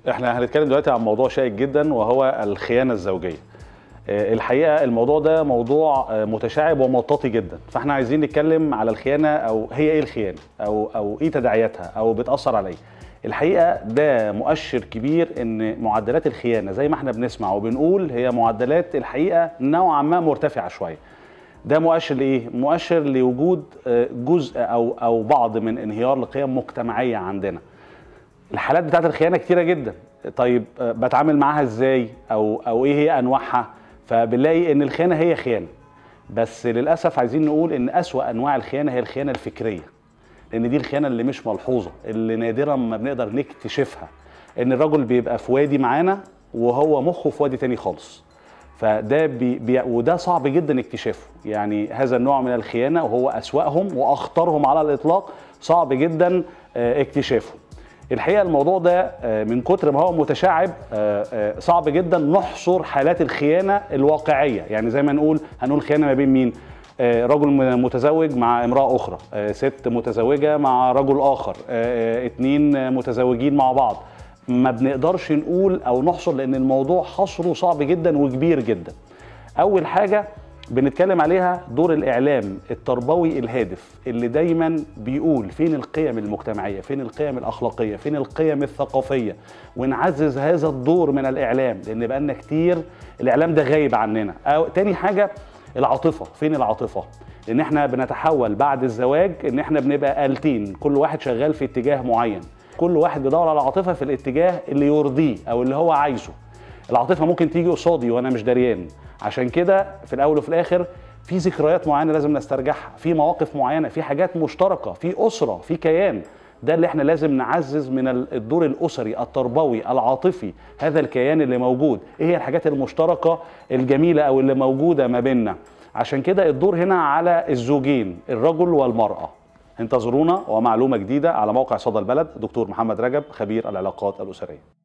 احنا هنتكلم دلوقتي عن موضوع شائك جدا وهو الخيانه الزوجيه آه، الحقيقه الموضوع ده موضوع آه، متشعب ومطاطي جدا فاحنا عايزين نتكلم على الخيانه او هي ايه الخيانه او او ايه تداعياتها او بتاثر على ايه الحقيقه ده مؤشر كبير ان معدلات الخيانه زي ما احنا بنسمع وبنقول هي معدلات الحقيقه نوعا ما مرتفعه شويه ده مؤشر لايه مؤشر لوجود آه، جزء او او بعض من انهيار لقيم مجتمعيه عندنا الحالات بتاعت الخيانه كتيره جدا طيب آه، بتعامل معاها ازاي او او ايه هي انواعها فبنلاقي ان الخيانه هي خيانه بس للاسف عايزين نقول ان اسوا انواع الخيانه هي الخيانه الفكريه لان دي الخيانه اللي مش ملحوظه اللي نادرا ما بنقدر نكتشفها ان الرجل بيبقى في وادي معانا وهو مخه في وادي تاني خالص فده بي بي وده صعب جدا اكتشافه يعني هذا النوع من الخيانه وهو اسواهم واخطرهم على الاطلاق صعب جدا آه، اكتشافه الحقيقه الموضوع ده آه، من كتر ما هو متشعب آه، آه، صعب جدا نحصر حالات الخيانه الواقعيه يعني زي ما نقول هنقول خيانه ما بين مين آه، رجل م- متزوج مع امراه اخرى آه، ست متزوجه مع رجل اخر آه، آه، اتنين آه، متزوجين مع بعض ما بنقدرش نقول او نحصر لان الموضوع حصره صعب جدا وكبير جدا اول حاجه بنتكلم عليها دور الاعلام التربوي الهادف اللي دايما بيقول فين القيم المجتمعيه فين القيم الاخلاقيه فين القيم الثقافيه ونعزز هذا الدور من الاعلام لان بقالنا كتير الاعلام ده غايب عننا أو تاني حاجه العاطفه فين العاطفه لان احنا بنتحول بعد الزواج ان احنا بنبقى آلتين كل واحد شغال في اتجاه معين كل واحد بيدور على العاطفه في الاتجاه اللي يرضيه او اللي هو عايزه العاطفه ممكن تيجي قصادي وانا مش دريان عشان كده في الاول وفي الاخر في ذكريات معينه لازم نسترجعها في مواقف معينه في حاجات مشتركه في اسره في كيان ده اللي احنا لازم نعزز من ال- الدور الاسري التربوي العاطفي هذا الكيان اللي موجود ايه هي الحاجات المشتركه الجميله او اللي موجوده ما بيننا عشان كده الدور هنا على الزوجين الرجل والمراه انتظرونا ومعلومه جديده على موقع صدى البلد دكتور محمد رجب خبير العلاقات الاسريه